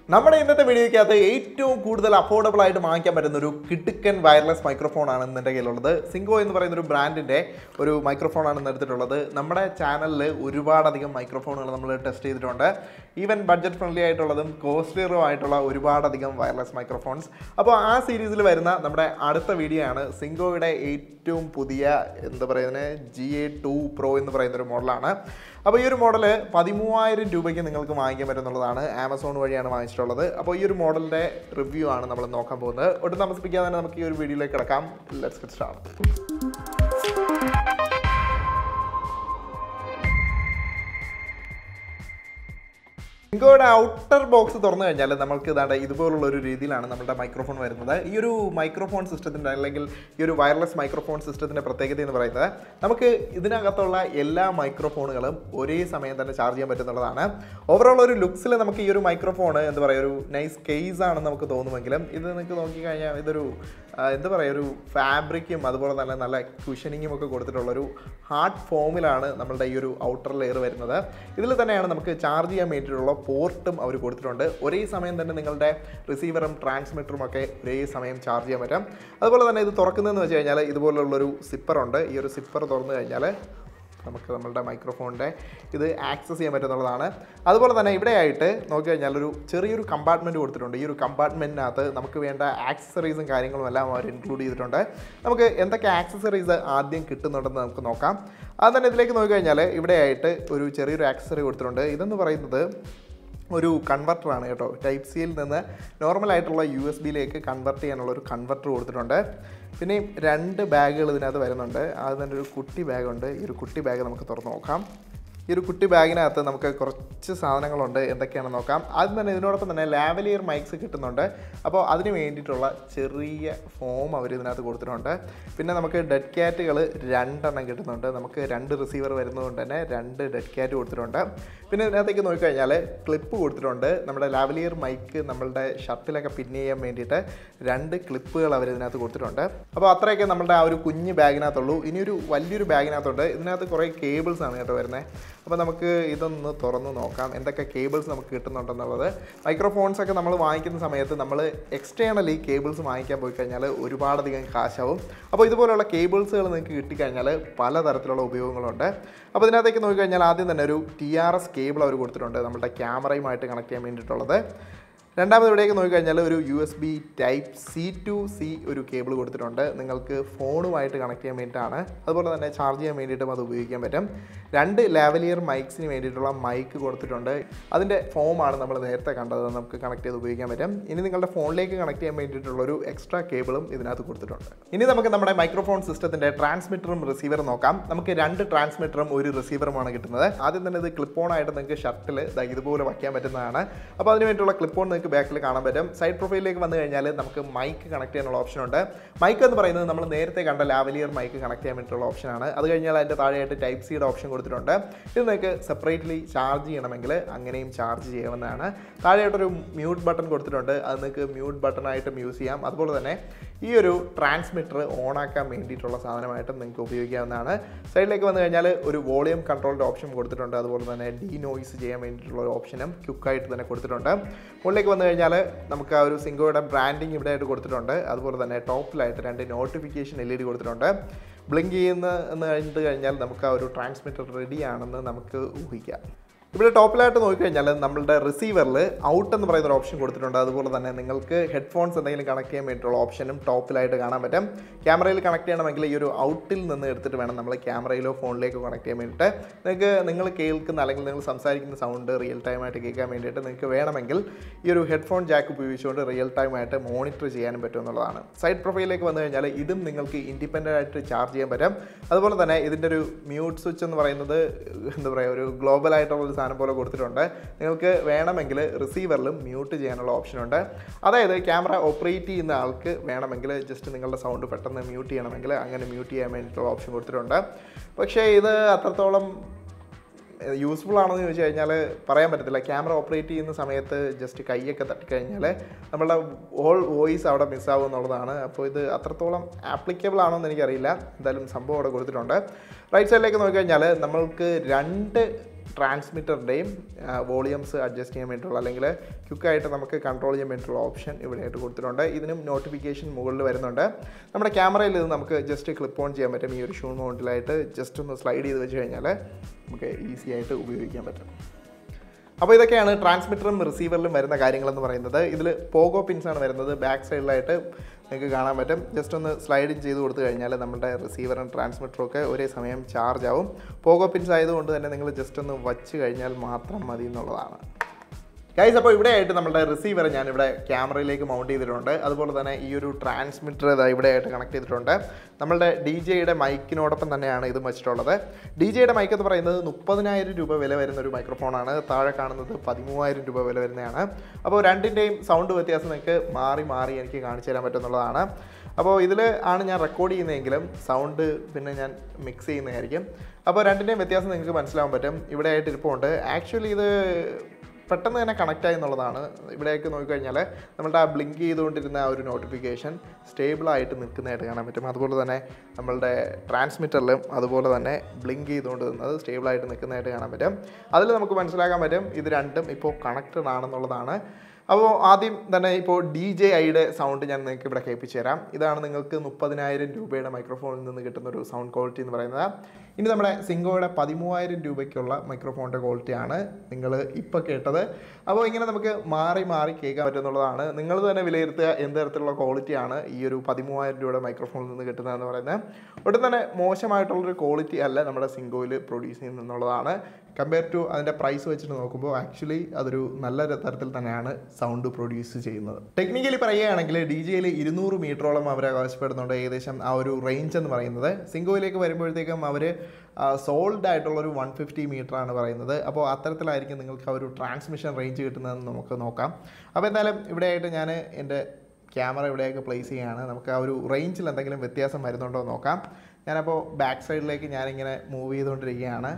നമ്മുടെ ഇന്നത്തെ വീഡിയോയ്ക്കകത്ത് ഏറ്റവും കൂടുതൽ അഫോർഡബിൾ ആയിട്ട് വാങ്ങിക്കാൻ പറ്റുന്ന ഒരു കിടുക്കൻ വയർലെസ് മൈക്രോഫോൺ ആണ് ഇന്ന് എൻ്റെ കയ്യിലുള്ളത് സിങ്കോ എന്ന് പറയുന്ന ഒരു ബ്രാൻഡിൻ്റെ ഒരു മൈക്രോഫോൺ ആണ് ഇന്ന് എടുത്തിട്ടുള്ളത് നമ്മുടെ ചാനലിൽ ഒരുപാടധികം മൈക്രോഫോണുകൾ നമ്മൾ ടെസ്റ്റ് ചെയ്തിട്ടുണ്ട് ഈവൻ ബഡ്ജറ്റ് ഫ്രണ്ട്ലി ആയിട്ടുള്ളതും കോസ്റ്റ്ലിയറും ആയിട്ടുള്ള ഒരുപാടധികം വയർലെസ് മൈക്രോഫോൺസ് അപ്പോൾ ആ സീരീസിൽ വരുന്ന നമ്മുടെ അടുത്ത വീഡിയോ ആണ് സിങ്കോയുടെ ഏറ്റവും പുതിയ എന്താ പറയുന്നത് ജി എ ടു പ്രോ എന്ന് പറയുന്ന ഒരു മോഡലാണ് അപ്പോൾ ഈ ഒരു മോഡൽ പതിമൂവായിരം രൂപയ്ക്ക് നിങ്ങൾക്ക് വാങ്ങിക്കാൻ പറ്റുന്നുള്ളതാണ് ആമസോൺ വഴിയാണ് വാങ്ങിച്ചിട്ടുള്ളത് അപ്പോൾ ഈ ഒരു മോഡലിൻ്റെ റിവ്യൂ ആണ് നമ്മൾ നോക്കാൻ പോകുന്നത് ഒട്ടും താമസിപ്പിക്കാതെ തന്നെ നമുക്ക് ഈ ഒരു വീഡിയോയിലേക്ക് കിടക്കാം ലെറ്റ്സ് ഗെറ്റ് സ്റ്റാർട്ട് ഇങ്കോയുടെ ഔട്ടർ ബോക്സ് തുറന്നു കഴിഞ്ഞാൽ നമുക്ക് ഇതാണ്ട് ഇതുപോലുള്ള ഒരു രീതിയിലാണ് നമ്മുടെ മൈക്രോഫോൺ വരുന്നത് ഈ ഒരു മൈക്രോഫോൺ സിസ്റ്റത്തിൻ്റെ അല്ലെങ്കിൽ ഈ ഒരു വയർലെസ് മൈക്രോഫോൺ സിസ്റ്റത്തിൻ്റെ പ്രത്യേകത എന്ന് പറയുന്നത് നമുക്ക് ഇതിനകത്തുള്ള എല്ലാ മൈക്രോഫോണുകളും ഒരേ സമയം തന്നെ ചാർജ് ചെയ്യാൻ പറ്റുന്നുള്ളതാണ് ഓവറോൾ ഒരു ലുക്സിൽ നമുക്ക് ഈ ഒരു മൈക്രോഫോൺ എന്താ പറയുക ഒരു നൈസ് കേസ് ആണെന്ന് നമുക്ക് തോന്നുമെങ്കിലും ഇത് നിങ്ങൾക്ക് നോക്കിക്കഴിഞ്ഞാൽ ഇതൊരു ആ, എന്താ പറയുക ഒരു ഫാബ്രിക്കും അതുപോലെ തന്നെ നല്ല കുഷനിങ്ങും ഒക്കെ കൊടുത്തിട്ടുള്ള ഒരു ഹാർഡ് ഫോമിലാണ് നമ്മളുടെ ഈ ഒരു ഔട്ടർ ലെയർ വരുന്നത് ഇതിൽ തന്നെയാണ് നമുക്ക് ചാർജ് ചെയ്യാൻ വേണ്ടിയിട്ടുള്ള പോർട്ടും അവർ കൊടുത്തിട്ടുണ്ട് ഒരേ സമയം തന്നെ നിങ്ങളുടെ റിസീവറും ട്രാൻസ്മിറ്ററും ഒക്കെ ഒരേ സമയം ചാർജ് ചെയ്യാൻ പറ്റും അതുപോലെ തന്നെ ഇത് തുറക്കുന്നതെന്ന് വെച്ച് കഴിഞ്ഞാൽ ഇതുപോലുള്ളൊരു സിപ്പറുണ്ട് ഈ ഒരു സിപ്പർ തുറന്നു കഴിഞ്ഞാൽ നമുക്ക് നമ്മളുടെ മൈക്രോഫോണിൻ്റെ ഇത് ആക്സസ് ചെയ്യാൻ പറ്റുന്നുള്ളതാണ് അതുപോലെ തന്നെ ഇവിടെയായിട്ട് നോക്കിക്കഴിഞ്ഞാൽ ഒരു ചെറിയൊരു കമ്പാർട്ട്മെൻറ്റ് കൊടുത്തിട്ടുണ്ട് ഈ ഒരു കമ്പാർട്ട്മെൻറ്റിനകത്ത് നമുക്ക് വേണ്ട ആക്സസറീസും കാര്യങ്ങളും എല്ലാം അവർ ഇൻക്ലൂഡ് ചെയ്തിട്ടുണ്ട് നമുക്ക് എന്തൊക്കെ ആക്സസറീസ് ആദ്യം കിട്ടുന്നുണ്ടെന്ന് നമുക്ക് നോക്കാം അത് തന്നെ ഇതിലേക്ക് നോക്കിക്കഴിഞ്ഞാൽ ഇവിടെയായിട്ട് ഒരു ചെറിയൊരു ആക്സസറി കൊടുത്തിട്ടുണ്ട് ഇതെന്ന് പറയുന്നത് ഒരു കൺവെർട്ടറാണ് കേട്ടോ ടൈപ്പ് സിയിൽ നിന്ന് നോർമൽ ആയിട്ടുള്ള യു എസ് ബിയിലേക്ക് കൺവെർട്ട് ചെയ്യാനുള്ള ഒരു കൺവെർട്ടർ കൊടുത്തിട്ടുണ്ട് പിന്നെ രണ്ട് ബാഗുകൾ ഇതിനകത്ത് വരുന്നുണ്ട് അത് തന്നെ ഒരു കുട്ടി ബാഗുണ്ട് ഈ ഒരു കുട്ടി ബാഗ് നമുക്ക് തുറന്ന് നോക്കാം ഈ ഒരു കുട്ടി ബാഗിനകത്ത് നമുക്ക് കുറച്ച് സാധനങ്ങളുണ്ട് എന്തൊക്കെയാണെന്ന് നോക്കാം ആദ്യം തന്നെ ഇതിനോടൊപ്പം തന്നെ ലാവലിയർ മൈക്സ് കിട്ടുന്നുണ്ട് അപ്പോൾ അതിന് വേണ്ടിയിട്ടുള്ള ചെറിയ ഫോം അവർ ഇതിനകത്ത് കൊടുത്തിട്ടുണ്ട് പിന്നെ നമുക്ക് ഡെഡ് ക്യാറ്റുകൾ രണ്ടെണ്ണം കിട്ടുന്നുണ്ട് നമുക്ക് രണ്ട് റിസീവർ വരുന്നതുകൊണ്ട് തന്നെ രണ്ട് ഡെഡ് ക്യാറ്റ് കൊടുത്തിട്ടുണ്ട് പിന്നെ ഇതിനകത്തേക്ക് നോക്കിക്കഴിഞ്ഞാൽ ക്ലിപ്പ് കൊടുത്തിട്ടുണ്ട് നമ്മുടെ ലാവലിയർ മൈക്ക് നമ്മളുടെ ഷർട്ടിലൊക്കെ പിൻ ചെയ്യാൻ വേണ്ടിയിട്ട് രണ്ട് ക്ലിപ്പുകൾ അവർ ഇതിനകത്ത് കൊടുത്തിട്ടുണ്ട് അപ്പോൾ അത്രയൊക്കെ നമ്മുടെ ആ ഒരു കുഞ്ഞ് ബാഗിനകത്തുള്ളൂ ഇനിയൊരു വലിയൊരു ബാഗിനകത്തുണ്ട് ഇതിനകത്ത് കുറേ കേബിൾസ് ആണ് കേട്ടോ വരുന്നത് അപ്പോൾ നമുക്ക് ഇതൊന്ന് തുറന്ന് നോക്കാം എന്തൊക്കെ കേബിൾസ് നമുക്ക് കിട്ടുന്നുണ്ടെന്നുള്ളത് മൈക്രോഫോൺസ് ഒക്കെ നമ്മൾ വാങ്ങിക്കുന്ന സമയത്ത് നമ്മൾ എക്സ്റ്റേണലി കേബിൾസ് വാങ്ങിക്കാൻ പോയി കഴിഞ്ഞാൽ ഒരുപാടധികം കാശാവും അപ്പോൾ ഇതുപോലെയുള്ള കേബിൾസുകൾ നിങ്ങൾക്ക് കിട്ടിക്കഴിഞ്ഞാൽ പലതരത്തിലുള്ള ഉപയോഗങ്ങളുണ്ട് അപ്പോൾ ഇതിനകത്തേക്ക് നോക്കിക്കഴിഞ്ഞാൽ ആദ്യം തന്നെ ഒരു ടി ആർ എസ് കേബിൾ അവർ കൊടുത്തിട്ടുണ്ട് നമ്മുടെ ക്യാമറയുമായിട്ട് കണക്ട് ചെയ്യാൻ വേണ്ടിയിട്ടുള്ളത് രണ്ടാമത് ഇവിടേക്ക് നോക്കിക്കഴിഞ്ഞാൽ ഒരു U S B type C to C ഒരു കേബിൾ കൊടുത്തിട്ടുണ്ട് നിങ്ങൾക്ക് ഫോണുമായിട്ട് കണക്ട് ചെയ്യാൻ വേണ്ടിയിട്ടാണ് അതുപോലെ തന്നെ ചാർജ് ചെയ്യാൻ വേണ്ടിയിട്ടും അത് ഉപയോഗിക്കാൻ പറ്റും രണ്ട് ലാവലിയർ മൈക്സിന് വേണ്ടിയിട്ടുള്ള മൈക്ക് കൊടുത്തിട്ടുണ്ട് അതിൻ്റെ ഫോമാണ് നമ്മൾ നേരത്തെ കണ്ടത് നമുക്ക് കണക്ട് ചെയ്ത് ഉപയോഗിക്കാൻ പറ്റും ഇനി നിങ്ങളുടെ ഫോണിലേക്ക് കണക്ട് ചെയ്യാൻ വേണ്ടിയിട്ടുള്ള ഒരു എക്സ്ട്രാ കേബിളും ഇതിനകത്ത് കൊടുത്തിട്ടുണ്ട് ഇനി നമുക്ക് നമ്മുടെ മൈക്രോഫോൺ സിസ്റ്റത്തിൻ്റെ ട്രാൻസ്മിറ്ററും റിസീവറും നോക്കാം നമുക്ക് രണ്ട് ട്രാൻസ്മിറ്ററും ഒരു റിസീവറുമാണ് കിട്ടുന്നത് ആദ്യം തന്നെ ഇത് ക്ലിപ്പ് ഓൺ ആയിട്ട് നിങ്ങൾക്ക് ഷർട്ടിൽ ഇതുപോലെ വയ്ക്കാൻ പറ്റുന്നതാണ് അപ്പോൾ അതിന് വേണ്ടിയിട്ടുള്ള ക്ലിപ്പ് ഓൺ നിങ്ങൾക്ക് ബാക്കിൽ കാണാൻ പറ്റും സൈഡ് പ്രൊഫൈലിലേക്ക് വന്നു കഴിഞ്ഞാൽ നമുക്ക് മൈക്ക് കണക്ട് ചെയ്യാനുള്ള ഓപ്ഷൻ ഉണ്ട് മൈക്ക് എന്ന് പറയുന്നത് നമ്മൾ നേരത്തെ കണ്ട ലാവലിയർ മൈക്ക് കണക്ട് ചെയ്യാൻ വേണ്ടിയിട്ടുള്ള ഓപ്ഷനാണ് അത് കഴിഞ്ഞാൽ അതിൻ്റെ താഴെയായിട്ട് ടൈപ്പ് സിയുടെ ഓപ്ഷൻ കൊടുത്തിട്ടുണ്ട് ഇത് നിങ്ങൾക്ക് സെപ്പറേറ്റ്ലി ചാർജ് ചെയ്യണമെങ്കിൽ അങ്ങനെയും ചാർജ് ചെയ്യാവുന്നതാണ് താഴെയായിട്ടൊരു മ്യൂട്ട് ബട്ടൺ കൊടുത്തിട്ടുണ്ട് അത് നിങ്ങൾക്ക് മ്യൂട്ട് ബട്ടണായിട്ടും യൂസ് ചെയ്യാം അതുപോലെ തന്നെ ഈ ഒരു ട്രാൻസ്മിറ്റർ ഓണാക്കാൻ വേണ്ടിയിട്ടുള്ള സാധനമായിട്ടും നിങ്ങൾക്ക് ഉപയോഗിക്കാവുന്നതാണ് സൈഡിലേക്ക് വന്നു കഴിഞ്ഞാൽ ഒരു വോളിയം കൺട്രോളിൻ്റെ ഓപ്ഷൻ കൊടുത്തിട്ടുണ്ട് അതുപോലെ തന്നെ ഡി നോയ്സ് ചെയ്യാൻ വേണ്ടിയിട്ടുള്ള ഒരു ഓപ്ഷനും ക്യുക്കായിട്ട് തന്നെ കൊടുത്തിട്ടുണ്ട് മുകളിലേക്ക് വന്നു കഴിഞ്ഞാൽ നമുക്ക് ആ ഒരു സിങ്കോയുടെ ബ്രാൻഡിങ് ഇവിടെ ആയിട്ട് കൊടുത്തിട്ടുണ്ട് അതുപോലെ തന്നെ ടോപ്പിലായിട്ട് രണ്ട് നോട്ടിഫിക്കേഷൻ എൽ ഇ ഡി കൊടുത്തിട്ടുണ്ട് ബ്ലിങ്ക് ചെയ്യുന്ന എന്ന് കഴിഞ്ഞിട്ട് കഴിഞ്ഞാൽ നമുക്ക് ആ ഒരു ട്രാൻസ്മിറ്റർ റെഡി ആണെന്ന് നമുക്ക് ഊഹിക്കാം ഇവിടെ ടോപ്പിലായിട്ട് നോക്കിക്കഴിഞ്ഞാൽ നമ്മളുടെ റിസീവറിൽ ഔട്ട് എന്ന് പറയുന്ന ഒരു ഓപ്ഷൻ കൊടുത്തിട്ടുണ്ട് അതുപോലെ തന്നെ നിങ്ങൾക്ക് ഹെഡ്ഫോൺസ് എന്തെങ്കിലും കണക്ട് ചെയ്യാൻ വേണ്ടിയിട്ടുള്ള ഓപ്ഷനും ടോപ്പിലായിട്ട് കാണാൻ പറ്റും ക്യാമറയിൽ കണക്ട് ചെയ്യണമെങ്കിൽ ഈ ഒരു ഔട്ടിൽ നിന്ന് എടുത്തിട്ട് വേണം നമ്മൾ ക്യാമറയിലോ ഫോണിലേക്കോ കണക്ട് ചെയ്യാൻ വേണ്ടിയിട്ട് നിങ്ങൾക്ക് നിങ്ങൾ കേൾക്കുന്ന അല്ലെങ്കിൽ നിങ്ങൾ സംസാരിക്കുന്ന സൗണ്ട് റിയൽ ടൈമായിട്ട് കേൾക്കാൻ വേണ്ടിയിട്ട് നിങ്ങൾക്ക് വേണമെങ്കിൽ ഈ ഒരു ഹെഡ്ഫോൺ ജാക്ക് ഉപയോഗിച്ചുകൊണ്ട് റിയൽ ടൈമായിട്ട് മോണിറ്റർ ചെയ്യാനും പറ്റും എന്നുള്ളതാണ് സൈഡ് പ്രൊഫൈലിലേക്ക് വന്നു കഴിഞ്ഞാൽ ഇതും നിങ്ങൾക്ക് ഇൻഡിപെൻഡൻ്റ് ആയിട്ട് ചാർജ് ചെയ്യാൻ പറ്റും അതുപോലെ തന്നെ ഇതിൻ്റെ ഒരു മ്യൂട്ട് സ്വിച്ച് എന്ന് പറയുന്നത് എന്താ പറയുക ഒരു ഗ്ലോബൽ ആയിട്ടുള്ള ഒരു സാധനം പോലെ കൊടുത്തിട്ടുണ്ട് നിങ്ങൾക്ക് വേണമെങ്കിൽ റിസീവറിലും മ്യൂട്ട് ചെയ്യാനുള്ള ഓപ്ഷനുണ്ട് അതായത് ക്യാമറ ഓപ്പറേറ്റ് ചെയ്യുന്ന ആൾക്ക് വേണമെങ്കിൽ ജസ്റ്റ് നിങ്ങളുടെ സൗണ്ട് പെട്ടെന്ന് മ്യൂട്ട് ചെയ്യണമെങ്കിൽ അങ്ങനെ മ്യൂട്ട് ചെയ്യാൻ വേണ്ടിയിട്ടുള്ള ഓപ്ഷൻ കൊടുത്തിട്ടുണ്ട് പക്ഷേ ഇത് അത്രത്തോളം യൂസ്ഫുൾ ആണെന്ന് ചോദിച്ചു കഴിഞ്ഞാൽ പറയാൻ പറ്റത്തില്ല ക്യാമറ ഓപ്പറേറ്റ് ചെയ്യുന്ന സമയത്ത് ജസ്റ്റ് കൈയൊക്കെ തട്ടിക്കഴിഞ്ഞാൽ നമ്മളുടെ ഹോൾ വോയിസ് അവിടെ മിസ്സാവും എന്നുള്ളതാണ് അപ്പോൾ ഇത് അത്രത്തോളം ആപ്ലിക്കബിൾ ആണോ എന്ന് എനിക്കറിയില്ല എന്തായാലും സംഭവം അവിടെ കൊടുത്തിട്ടുണ്ട് റൈറ്റ് സൈഡിലേക്ക് നോക്കിക്കഴിഞ്ഞാൽ നമ്മൾക്ക് രണ്ട് ട്രാൻസ്മിറ്ററിൻ്റെയും വോളിയംസ് അഡ്ജസ്റ്റ് ചെയ്യാൻ വേണ്ടിയിട്ടുള്ള അല്ലെങ്കിൽ ക്വിക്കായിട്ട് നമുക്ക് കൺട്രോൾ ചെയ്യാൻ വേണ്ടിയിട്ടുള്ള ഓപ്ഷൻ ഇവിടെയായിട്ട് കൊടുത്തിട്ടുണ്ട് ഇതിനും നോട്ടിഫിക്കേഷൻ മുകളിൽ വരുന്നുണ്ട് നമ്മുടെ ക്യാമറയിൽ ഇത് നമുക്ക് ജസ്റ്റ് ക്ലിപ്പ് ഓൺ ചെയ്യാൻ പറ്റും ഈ ഒരു ഷൂ മൗണ്ടിലായിട്ട് ജസ്റ്റ് ഒന്ന് സ്ലൈഡ് ചെയ്ത് വെച്ച് കഴിഞ്ഞാൽ നമുക്ക് ഈസി ആയിട്ട് ഉപയോഗിക്കാൻ പറ്റും അപ്പോൾ ഇതൊക്കെയാണ് ട്രാൻസ്മിറ്ററും റിസീവറിലും വരുന്ന കാര്യങ്ങളെന്ന് പറയുന്നത് ഇതിൽ പോഗോ പിൻസ് ആണ് വരുന്നത് ബാക്ക് സൈഡിലായിട്ട് നിങ്ങൾക്ക് കാണാൻ പറ്റും ജസ്റ്റ് ഒന്ന് സ്ലൈഡ് ചെയ്ത് കൊടുത്തു കഴിഞ്ഞാൽ നമ്മുടെ റിസീവറും ട്രാൻസ്മിറ്ററും ഒക്കെ ഒരേ സമയം ചാർജ് ആവും പോഗോ പിൻസ് ആയതുകൊണ്ട് തന്നെ നിങ്ങൾ ജസ്റ്റ് ഒന്ന് വച്ച് കഴിഞ്ഞാൽ മാത്രം മതി എന്നുള്ളതാണ് ഗൈസ് അപ്പോൾ ഇവിടെ ആയിട്ട് നമ്മുടെ റിസീവർ ഞാൻ ഇവിടെ ക്യാമറയിലേക്ക് മൗണ്ട് ചെയ്തിട്ടുണ്ട് അതുപോലെ തന്നെ ഈ ഒരു ട്രാൻസ്മിറ്റർ ഇതാ ഇവിടെ ആയിട്ട് കണക്ട് ചെയ്തിട്ടുണ്ട് നമ്മളുടെ ഡി ജെയുടെ മൈക്കിനോടൊപ്പം തന്നെയാണ് ഇതും വെച്ചിട്ടുള്ളത് ഡി ജെയുടെ മൈക്ക് എന്ന് പറയുന്നത് മുപ്പതിനായിരം രൂപ വില വരുന്ന ഒരു മൈക്രോഫോണാണ് താഴെ കാണുന്നത് പതിമൂവായിരം രൂപ വില വരുന്നതാണ് അപ്പോൾ രണ്ടിൻ്റെയും സൗണ്ട് വ്യത്യാസം നിങ്ങൾക്ക് മാറി മാറി എനിക്ക് കാണിച്ചു തരാൻ പറ്റുന്നുള്ളതാണ് അപ്പോൾ ഇതിൽ ആണ് ഞാൻ റെക്കോർഡ് ചെയ്യുന്നതെങ്കിലും സൗണ്ട് പിന്നെ ഞാൻ മിക്സ് ചെയ്യുന്നതായിരിക്കും അപ്പോൾ രണ്ടിൻ്റെയും വ്യത്യാസം നിങ്ങൾക്ക് മനസ്സിലാവാൻ പറ്റും ഇവിടെ ആയിട്ട് ഇരിപ്പുണ്ട് ആക്ച്വലി ഇത് പെട്ടെന്ന് തന്നെ കണക്റ്റ് ആയി എന്നുള്ളതാണ് ഇവിടേക്ക് നോക്കിക്കഴിഞ്ഞാൽ നമ്മളുടെ ആ ബ്ലിങ്ക് ചെയ്തുകൊണ്ടിരുന്ന ആ ഒരു നോട്ടിഫിക്കേഷൻ സ്റ്റേബിളായിട്ട് നിൽക്കുന്നതായിട്ട് കാണാൻ പറ്റും അതുപോലെ തന്നെ നമ്മളുടെ ട്രാൻസ്മിറ്ററിലും അതുപോലെ തന്നെ ബ്ലിങ്ക് ചെയ്തുകൊണ്ട് നിന്നത് സ്റ്റേബിളായിട്ട് നിൽക്കുന്നതായിട്ട് കാണാൻ പറ്റും അതിൽ നമുക്ക് മനസ്സിലാക്കാൻ പറ്റും ഇത് രണ്ടും ഇപ്പോൾ കണക്റ്റഡ് ആണെന്നുള്ളതാണ് അപ്പോൾ ആദ്യം തന്നെ ഇപ്പോൾ ഡി ജെ ഐയുടെ സൗണ്ട് ഞാൻ നിങ്ങൾക്ക് ഇവിടെ കേൾപ്പിച്ചു തരാം ഇതാണ് നിങ്ങൾക്ക് മുപ്പതിനായിരം രൂപയുടെ മൈക്രോഫോണിൽ നിന്ന് കിട്ടുന്ന ഒരു സൗണ്ട് ക്വാളിറ്റി എന്ന് പറയുന്നത് ഇനി നമ്മുടെ സിംഗോയുടെ പതിമൂവായിരം രൂപയ്ക്കുള്ള മൈക്രോഫോണിൻ്റെ ക്വാളിറ്റിയാണ് നിങ്ങൾ ഇപ്പോൾ കേട്ടത് അപ്പോൾ ഇങ്ങനെ നമുക്ക് മാറി മാറി കേൾക്കാൻ പറ്റുന്നുള്ളതാണ് നിങ്ങൾ തന്നെ വിലയിരുത്തുക എന്ത് തരത്തിലുള്ള ക്വാളിറ്റിയാണ് ഈ ഒരു പതിമൂവായിരം രൂപയുടെ മൈക്രോഫോണിൽ നിന്ന് കിട്ടുന്നതെന്ന് പറയുന്നത് ഒട്ടും തന്നെ മോശമായിട്ടുള്ളൊരു ക്വാളിറ്റി അല്ല നമ്മുടെ സിംഗോയിൽ പ്രൊഡ്യൂസ് ചെയ്യുന്നുള്ളതാണ് കമ്പയർ ടു അതിൻ്റെ പ്രൈസ് വെച്ചിട്ട് നോക്കുമ്പോൾ ആക്ച്വലി അതൊരു നല്ല തരത്തിൽ തന്നെയാണ് സൗണ്ട് പ്രൊഡ്യൂസ് ചെയ്യുന്നത് ടെക്നിക്കലി പറയുകയാണെങ്കിൽ ഡി ജിയിൽ ഇരുന്നൂറ് മീറ്ററോളം അവർ ആവശ്യപ്പെടുന്നുണ്ട് ഏകദേശം ആ ഒരു റേഞ്ച് എന്ന് പറയുന്നത് സിംഗോയിലേക്ക് വരുമ്പോഴത്തേക്കും അവർ സോൾഡ് ആയിട്ടുള്ള ഒരു വൺ ഫിഫ്റ്റി മീറ്റർ ആണ് പറയുന്നത് അപ്പോൾ അത്തരത്തിലായിരിക്കും നിങ്ങൾക്ക് ആ ഒരു ട്രാൻസ്മിഷൻ റേഞ്ച് കിട്ടുന്നതെന്ന് നമുക്ക് നോക്കാം അപ്പോൾ എന്തായാലും ഇവിടെയായിട്ട് ഞാൻ എൻ്റെ ക്യാമറ ഇവിടെയൊക്കെ പ്ലേസ് ചെയ്യുകയാണ് നമുക്ക് ആ ഒരു റേഞ്ചിൽ എന്തെങ്കിലും വ്യത്യാസം വരുന്നുണ്ടോ എന്ന് നോക്കാം ഞാനപ്പോൾ ബാക്ക് സൈഡിലേക്ക് ഞാനിങ്ങനെ മൂവ് ചെയ്തുകൊണ്ടിരിക്കുകയാണ്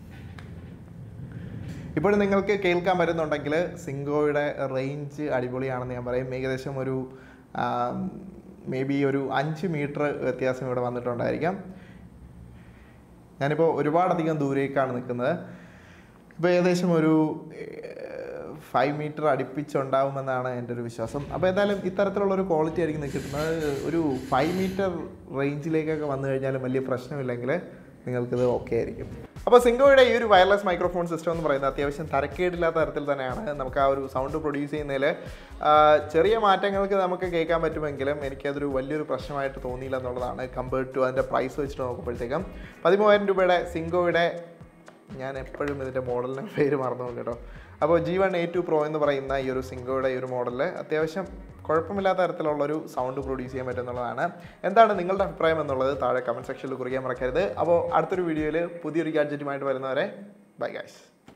ഇപ്പോൾ നിങ്ങൾക്ക് കേൾക്കാൻ പറ്റുന്നുണ്ടെങ്കിൽ സിംഗോയുടെ റേഞ്ച് അടിപൊളിയാണെന്ന് ഞാൻ പറയും ഏകദേശം ഒരു മേ ബി ഒരു അഞ്ച് മീറ്റർ വ്യത്യാസം ഇവിടെ വന്നിട്ടുണ്ടായിരിക്കാം ഞാനിപ്പോൾ ഒരുപാടധികം ദൂരേക്കാണ് നിൽക്കുന്നത് ഇപ്പോൾ ഏകദേശം ഒരു ഫൈവ് മീറ്റർ അടുപ്പിച്ചുണ്ടാവുമെന്നാണ് എൻ്റെ ഒരു വിശ്വാസം അപ്പോൾ എന്തായാലും ഇത്തരത്തിലുള്ള ഒരു ക്വാളിറ്റി ആയിരിക്കും നിങ്ങൾക്ക് കിട്ടുന്നത് ഒരു ഫൈവ് മീറ്റർ റേഞ്ചിലേക്കൊക്കെ വന്നു കഴിഞ്ഞാലും വലിയ പ്രശ്നമില്ലെങ്കിൽ നിങ്ങൾക്കിത് ഓക്കെ ആയിരിക്കും അപ്പോൾ സിംഗോയുടെ ഈ ഒരു വയർലെസ് മൈക്രോഫോൺ സിസ്റ്റം എന്ന് പറയുന്നത് അത്യാവശ്യം തരക്കേടില്ലാത്ത തരത്തിൽ തന്നെയാണ് നമുക്ക് ആ ഒരു സൗണ്ട് പ്രൊഡ്യൂസ് ചെയ്യുന്നതിൽ ചെറിയ മാറ്റങ്ങൾക്ക് നമുക്ക് കേൾക്കാൻ പറ്റുമെങ്കിലും എനിക്കതൊരു വലിയൊരു പ്രശ്നമായിട്ട് തോന്നിയില്ല എന്നുള്ളതാണ് കമ്പയർഡ് ടു അതിൻ്റെ പ്രൈസ് വെച്ചിട്ട് നോക്കുമ്പോഴത്തേക്കും പതിമൂവായിരം രൂപയുടെ സിംഗോയുടെ ഞാൻ എപ്പോഴും ഇതിൻ്റെ മോഡലിൻ്റെ പേര് മറന്നു പോകും കേട്ടോ അപ്പോൾ G one A two pro എന്ന് പറയുന്ന ഈ ഒരു സിംഗോയുടെ ഈ ഒരു മോഡലിൽ അത്യാവശ്യം കുഴപ്പമില്ലാത്ത തരത്തിലുള്ളൊരു സൗണ്ട് പ്രൊഡ്യൂസ് ചെയ്യാൻ പറ്റുന്നുള്ളതാണ് എന്താണ് നിങ്ങളുടെ അഭിപ്രായം എന്നുള്ളത് താഴെ കമൻറ്റ് സെക്ഷനിൽ കുറിക്കാൻ മറക്കരുത് അപ്പോൾ അടുത്തൊരു വീഡിയോയിൽ പുതിയൊരു ഗാഡ്ജറ്റുമായിട്ട് വരുന്നവരെ ബൈ ഗൈസ്